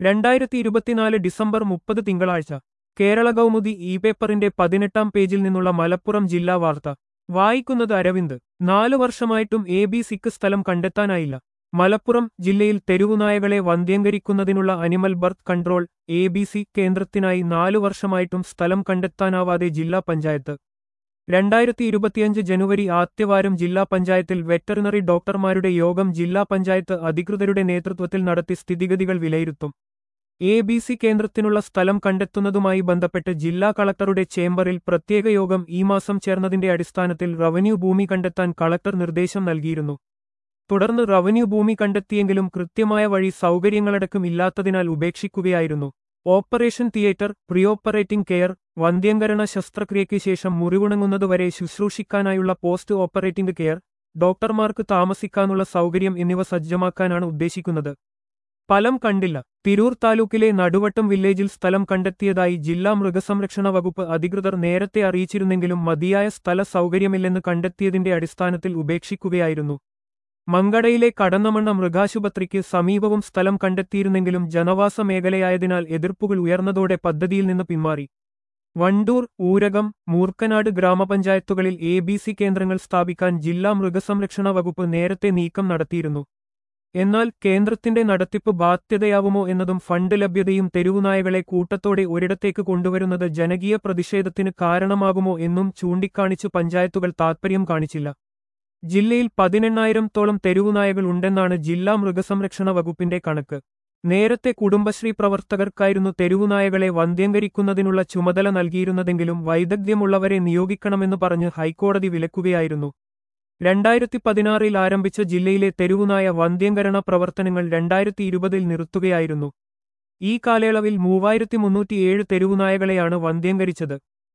രണ്ടായിരത്തി ഇരുപത്തിനാല് ഡിസംബർ മുപ്പത് തിങ്കളാഴ്ച കേരള കൗമുദി ഇ പേപ്പറിന്റെ പതിനെട്ടാം പേജിൽ നിന്നുള്ള മലപ്പുറം ജില്ലാ വാർത്ത വായിക്കുന്നത് അരവിന്ദ് നാലു വർഷമായിട്ടും എ ബി സിക്ക് സ്ഥലം കണ്ടെത്താനായില്ല മലപ്പുറം ജില്ലയിൽ തെരുവുനായകളെ വന്ധ്യംകരിക്കുന്നതിനുള്ള animal birth control A B C കേന്ദ്രത്തിനായി നാലു വർഷമായിട്ടും സ്ഥലം കണ്ടെത്താനാവാതെ ജില്ലാ പഞ്ചായത്ത് രണ്ടായിരത്തി ഇരുപത്തിയഞ്ച് ജനുവരി ആദ്യവാരം ജില്ലാ പഞ്ചായത്തിൽ വെറ്ററിനറി ഡോക്ടർമാരുടെ യോഗം ജില്ലാ പഞ്ചായത്ത് അധികൃതരുടെ നേതൃത്വത്തിൽ നടത്തി സ്ഥിതിഗതികൾ വിലയിരുത്തും എ ബി സി കേന്ദ്രത്തിനുള്ള സ്ഥലം കണ്ടെത്തുന്നതുമായി ബന്ധപ്പെട്ട് ജില്ലാ കളക്ടറുടെ ചേംബറിൽ പ്രത്യേക യോഗം ഈ മാസം ചേർന്നതിന്റെ അടിസ്ഥാനത്തിൽ റവന്യൂ ഭൂമി കണ്ടെത്താൻ കളക്ടർ നിർദ്ദേശം നൽകിയിരുന്നു തുടർന്ന് റവന്യൂ ഭൂമി കണ്ടെത്തിയെങ്കിലും കൃത്യമായ വഴി സൗകര്യങ്ങളടക്കം ഇല്ലാത്തതിനാൽ ഉപേക്ഷിക്കുകയായിരുന്നു ഓപ്പറേഷൻ തിയേറ്റർ പ്രിയോപ്പറേറ്റിംഗ് കെയർ വന്ധ്യംകരണ ശസ്ത്രക്രിയയ്ക്ക് ശേഷം മുറിവുണങ്ങുന്നതുവരെ ശുശ്രൂഷിക്കാനായുള്ള പോസ്റ്റ് ഓപ്പറേറ്റിംഗ് കെയർ ഡോക്ടർമാർക്ക് താമസിക്കാനുള്ള സൗകര്യം എന്നിവ സജ്ജമാക്കാനാണ് ഉദ്ദേശിക്കുന്നത് ഫലം കണ്ടില്ല തിരൂർ താലൂക്കിലെ നടുവട്ടം വില്ലേജിൽ സ്ഥലം കണ്ടെത്തിയതായി ജില്ലാ മൃഗസംരക്ഷണ വകുപ്പ് അധികൃതർ നേരത്തെ അറിയിച്ചിരുന്നെങ്കിലും മതിയായ സ്ഥല സൗകര്യമില്ലെന്ന് കണ്ടെത്തിയതിന്റെ അടിസ്ഥാനത്തിൽ ഉപേക്ഷിക്കുകയായിരുന്നു മങ്കടയിലെ കടന്നമണ്ണ മൃഗാശുപത്രിക്ക് സമീപവും സ്ഥലം കണ്ടെത്തിയിരുന്നെങ്കിലും ജനവാസ മേഖലയായതിനാൽ എതിർപ്പുകൾ ഉയർന്നതോടെ പദ്ധതിയിൽ നിന്ന് പിന്മാറി വണ്ടൂർ ഊരകം മൂർക്കനാട് ഗ്രാമപഞ്ചായത്തുകളിൽ എ ബി സി കേന്ദ്രങ്ങൾ സ്ഥാപിക്കാൻ ജില്ലാ മൃഗസംരക്ഷണ വകുപ്പ് നേരത്തെ നീക്കം നടത്തിയിരുന്നു എന്നാൽ കേന്ദ്രത്തിന്റെ നടത്തിപ്പ് ബാധ്യതയാവുമോ എന്നതും ഫണ്ട് ലഭ്യതയും തെരുവുനായകളെ കൂട്ടത്തോടെ ഒരിടത്തേക്ക് കൊണ്ടുവരുന്നത് ജനകീയ പ്രതിഷേധത്തിന് കാരണമാകുമോ എന്നും ചൂണ്ടിക്കാണിച്ചു പഞ്ചായത്തുകൾ താൽപര്യം കാണിച്ചില്ല ജില്ലയിൽ പതിനെണ്ണായിരത്തോളം തെരുവുനായകൾ ഉണ്ടെന്നാണ് ജില്ലാ മൃഗസംരക്ഷണ വകുപ്പിന്റെ കണക്ക് നേരത്തെ കുടുംബശ്രീ പ്രവർത്തകർക്കായിരുന്നു തെരുവുനായകളെ വന്ധ്യംകരിക്കുന്നതിനുള്ള ചുമതല നൽകിയിരുന്നതെങ്കിലും വൈദഗ്ധ്യമുള്ളവരെ നിയോഗിക്കണമെന്ന് പറഞ്ഞ് ഹൈക്കോടതി വിലക്കുകയായിരുന്നു രണ്ടായിരത്തി പതിനാറിൽ ആരംഭിച്ച ജില്ലയിലെ തെരുവുനായ വന്ധ്യംകരണ പ്രവർത്തനങ്ങൾ രണ്ടായിരത്തി ഇരുപതിൽ നിർത്തുകയായിരുന്നു ഈ കാലയളവിൽ മൂവായിരത്തി മുന്നൂറ്റിയേഴ് തെരുവുനായകളെയാണ് വന്ധ്യംകരിച്ചത്